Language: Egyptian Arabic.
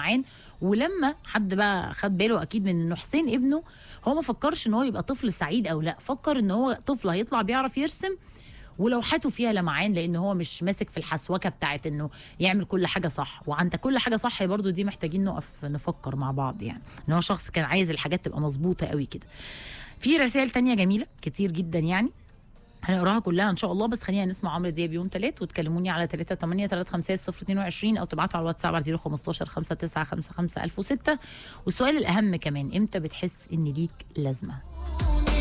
لمعان ولما حد بقى خد باله اكيد من انه حسين ابنه هو ما فكرش ان هو يبقى طفل سعيد او لا فكر ان هو طفل هيطلع بيعرف يرسم ولوحاته فيها لمعان لان هو مش ماسك في الحسوكه بتاعت انه يعمل كل حاجه صح وعند كل حاجه صح برضو دي محتاجين نقف نفكر مع بعض يعني ان هو شخص كان عايز الحاجات تبقى مظبوطه قوي كده في رسائل تانية جميله كتير جدا يعني هنقراها كلها ان شاء الله بس خلينا نسمع عمرو دياب يوم ثلاث وتكلموني على 3 8 3 5 0 22 او تبعتوا على الواتساب على 015 5 9 5 5 1006 والسؤال الاهم كمان امتى بتحس ان ليك لازمه